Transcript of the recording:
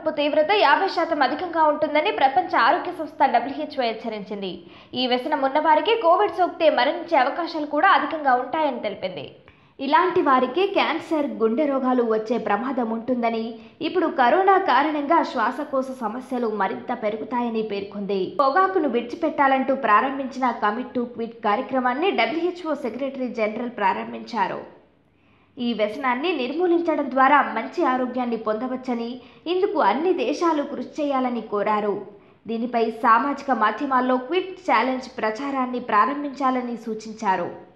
ముప్పు తీవ్రత యాభై శాతం అధికంగా ఉంటుందని ప్రపంచ ఆరోగ్య సంస్థ డబ్ల్యూహెచ్ఓ హెచ్చరించింది ఈ వ్యసనం ఉన్నవారికి కోవిడ్ సోకితే మరణించే అవకాశాలు కూడా అధికంగా ఉంటాయని తెలిపింది ఇలాంటి వారికి క్యాన్సర్ గుండె రోగాలు వచ్చే ప్రమాదం ఉంటుందని ఇప్పుడు కరోనా కారణంగా శ్వాసకోశ సమస్యలు మరింత పెరుగుతాయని పేర్కొంది పొగాకును విడిచిపెట్టాలంటూ ప్రారంభించిన కమిట్ టు క్విట్ కార్యక్రమాన్ని డబ్ల్యూహెచ్ఓ సెక్రటరీ జనరల్ ప్రారంభించారు ఈ వ్యసనాన్ని నిర్మూలించడం ద్వారా మంచి ఆరోగ్యాన్ని పొందవచ్చని ఇందుకు అన్ని దేశాలు కృషి చేయాలని కోరారు దీనిపై సామాజిక మాధ్యమాల్లో క్విట్ ఛాలెంజ్ ప్రచారాన్ని ప్రారంభించాలని సూచించారు